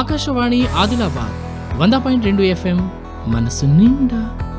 ఆకాశవాణి ఆదిలాబాద్ వంద పాయింట్ రెండు ఎఫ్ఎం మనసు నిండా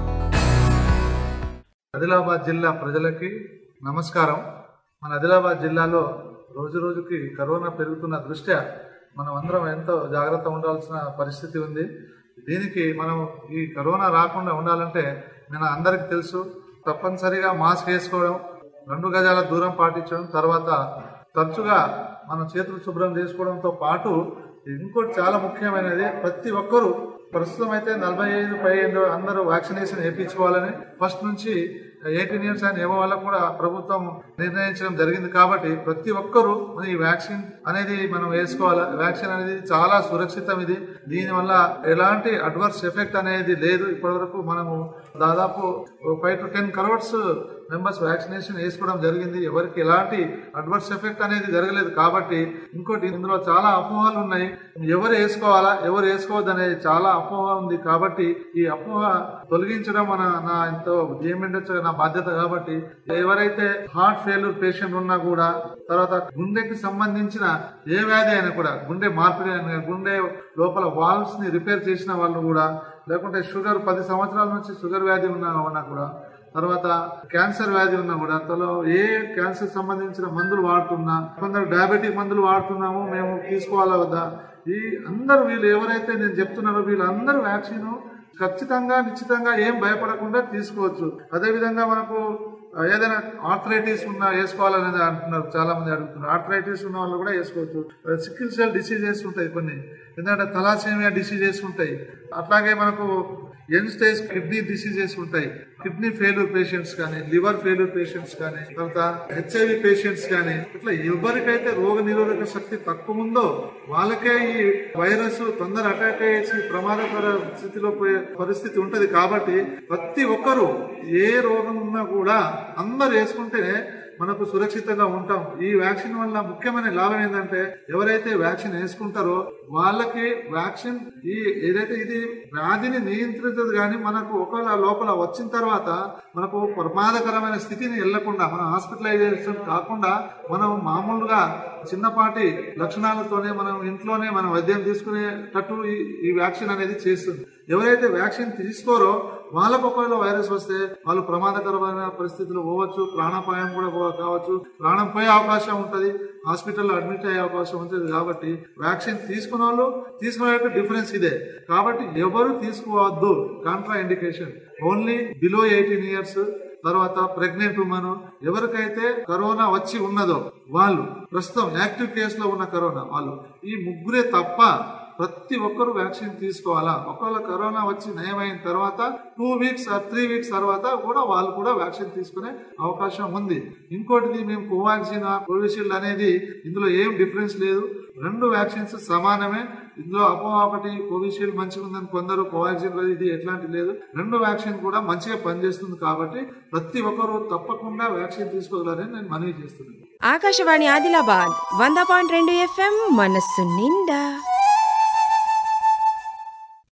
ఆదిలాబాద్ జిల్లా ప్రజలకి నమస్కారం మన ఆదిలాబాద్ జిల్లాలో రోజు రోజుకి కరోనా పెరుగుతున్న దృష్ట్యా మనం అందరం ఎంతో జాగ్రత్త ఉండాల్సిన పరిస్థితి ఉంది దీనికి మనం ఈ కరోనా రాకుండా ఉండాలంటే మన అందరికి తెలుసు తప్పనిసరిగా మాస్క్ వేసుకోవడం రెండు గజాల దూరం పాటించడం తర్వాత తరచుగా మనం చేతులు శుభ్రం చేసుకోవడంతో పాటు ఇంకోటి చాలా ముఖ్యమైనది ప్రతి ఒక్కరూ ప్రస్తుతం అయితే నలభై ఐదు పై ఐదు అందరూ వ్యాక్సినేషన్ వేయించుకోవాలని ఫస్ట్ నుంచి ఎయిటీన్ ఇయర్స్ అని ఏమో వాళ్ళకు కూడా ప్రభుత్వం నిర్ణయించడం జరిగింది కాబట్టి ప్రతి ఒక్కరూ మన ఈ వ్యాక్సిన్ అనేది మనం వేసుకోవాలి వ్యాక్సిన్ అనేది చాలా సురక్షితం ఇది దీనివల్ల ఎలాంటి అడ్వర్స్ ఎఫెక్ట్ అనేది లేదు ఇప్పటివరకు మనము దాదాపు five to ten crores members vaccination వేసుకోవడం జరిగింది ఎవరికి ఎలాంటి అడ్వర్స్ ఎఫెక్ట్ అనేది జరగలేదు కాబట్టి ఇంకోటి ఇందులో చాలా అపోహలు ఉన్నాయి ఎవరు వేసుకోవాలా ఎవరు వేసుకోవద్దు అనేది చాలా అపోహ ఉంది కాబట్టి ఈ అపోహ తొలగించడం మన నా ఎంతో జిఎంఎండ్హెచ్ నా బాధ్యత కాబట్టి ఎవరైతే హార్ట్ ఫెయిల్యూర్ పేషెంట్ ఉన్నా కూడా తర్వాత గుండెకి సంబంధించిన ఏ వ్యాధి అయినా కూడా గుండె మార్పిడి అయినా గుండె లోపల వాల్వ్స్ ని రిపేర్ చేసిన వాళ్ళు కూడా లేకుంటే షుగర్ పది సంవత్సరాల నుంచి షుగర్ వ్యాధి ఉన్నా ఉన్నా కూడా తర్వాత క్యాన్సర్ వ్యాధి ఉన్నా కూడా అంతలో ఏ క్యాన్సర్ సంబంధించిన మందులు వాడుతున్నా కొందరు డయాబెటిక్ మందులు వాడుతున్నాము మేము తీసుకోవాలా వద్దా ఈ అందరూ వీళ్ళు ఎవరైతే నేను చెప్తున్నారో వీళ్ళందరూ వ్యాక్సిన్ ఖచ్చితంగా నిశ్చితంగా ఏం భయపడకుండా తీసుకోవచ్చు అదేవిధంగా మనకు ఏదైనా ఆర్థరైటిస్ ఉన్నా వేసుకోవాలనేది అంటున్నారు చాలా మంది అడుగుతున్నారు ఆర్థరైటిస్ ఉన్న వాళ్ళు కూడా వేసుకోవచ్చు సికిల్ సెల్ డిసీజెస్ ఉంటాయి కొన్ని ఎందుకంటే తలాసేమియా డిసీజెస్ ఉంటాయి అట్లాగే మనకు ఎన్ స్టేజ్ కిడ్నీ డిసీజెస్ ఉంటాయి కిడ్నీ ఫెయిల్యూర్ పేషెంట్స్ కానీ లివర్ ఫెయిల్యూర్ పేషెంట్స్ కానీ తర్వాత హెచ్ఐవి పేషెంట్స్ కానీ ఇట్లా ఎవరికైతే రోగ నిరోధక శక్తి తక్కువ ఉందో వాళ్ళకే ఈ వైరస్ తొందర అటాక్ అయ్యేసి ప్రమాదకర స్థితిలో పోయే పరిస్థితి ఉంటది కాబట్టి ప్రతి ఒక్కరూ ఏ రోగం ఉన్నా కూడా అందరు వేసుకుంటేనే మనకు సురక్షితంగా ఉంటాం ఈ వ్యాక్సిన్ వల్ల ముఖ్యమైన లాభం ఏంటంటే ఎవరైతే వ్యాక్సిన్ వేసుకుంటారో వాళ్ళకి వ్యాక్సిన్ ఈ ఏదైతే ఇది వ్యాధిని నియంత్రించదు కానీ మనకు ఒకవేళ లోపల వచ్చిన తర్వాత మనకు ప్రమాదకరమైన స్థితిని వెళ్లకుండా మన హాస్పిటలైజేషన్ కాకుండా మనం మామూలుగా చిన్నపాటి లక్షణాలతోనే మనం ఇంట్లోనే మనం వైద్యం తీసుకునేటట్టు ఈ ఈ వ్యాక్సిన్ అనేది చేస్తుంది ఎవరైతే వ్యాక్సిన్ తీసుకోరో వాళ్ళకు ఒకవేళ వైరస్ వస్తే వాళ్ళు ప్రమాదకరమైన పరిస్థితులు పోవచ్చు ప్రాణాపాయం కూడా పో- కావచ్చు ప్రాణం పోయే అవకాశం ఉంటది హాస్పిటల్లో అడ్మిట్ అయ్యే అవకాశం ఉంటుంది కాబట్టి వ్యాక్సిన్ తీసుకున్న వాళ్ళు తీసుకునే డిఫరెన్స్ ఇదే కాబట్టి ఎవరు తీసుకోవద్దు contraindication only below eighteen years తర్వాత ప్రెగ్నెంట్ ఉమెన్ ఎవరికైతే కరోనా వచ్చి ఉన్నదో వాళ్ళు ప్రస్తుతం యాక్టివ్ కేసులో ఉన్న కరోనా వాళ్ళు ఈ ముగ్గురే తప్ప ప్రతి ఒక్కరు వ్యాక్సిన్ తీసుకోవాలా ఒకవేళ కరోనా వచ్చి నయమైన తర్వాత two weeks or three weeks తర్వాత కూడా వాళ్ళు కూడా వ్యాక్సిన్ తీసుకునే అవకాశం ఉంది ఇంకోటిది మేము కోవాక్సిన్ కోవిషీల్డ్ అనేది ఇందులో ఏం డిఫరెన్స్ లేదు రెండు వ్యాక్సిన్స్ సమానమే ఇందులో అపోహ ఒకటి కోవిషీల్డ్ మంచిగా ఉందని కొందరు కోవాక్సిన్ ఇది ఎట్లాంటి లేదు రెండు వ్యాక్సిన్ కూడా మంచిగా పనిచేస్తుంది కాబట్టి ప్రతి ఒక్కరు తప్పకుండా వ్యాక్సిన్ తీసుకోగలరని నేను మనవి చేస్తున్నాను ఆకాశవాణి ఆదిలాబాద్ వంద పాయింట్ రెండు ఎఫ్ఎం మనస్సు నిండా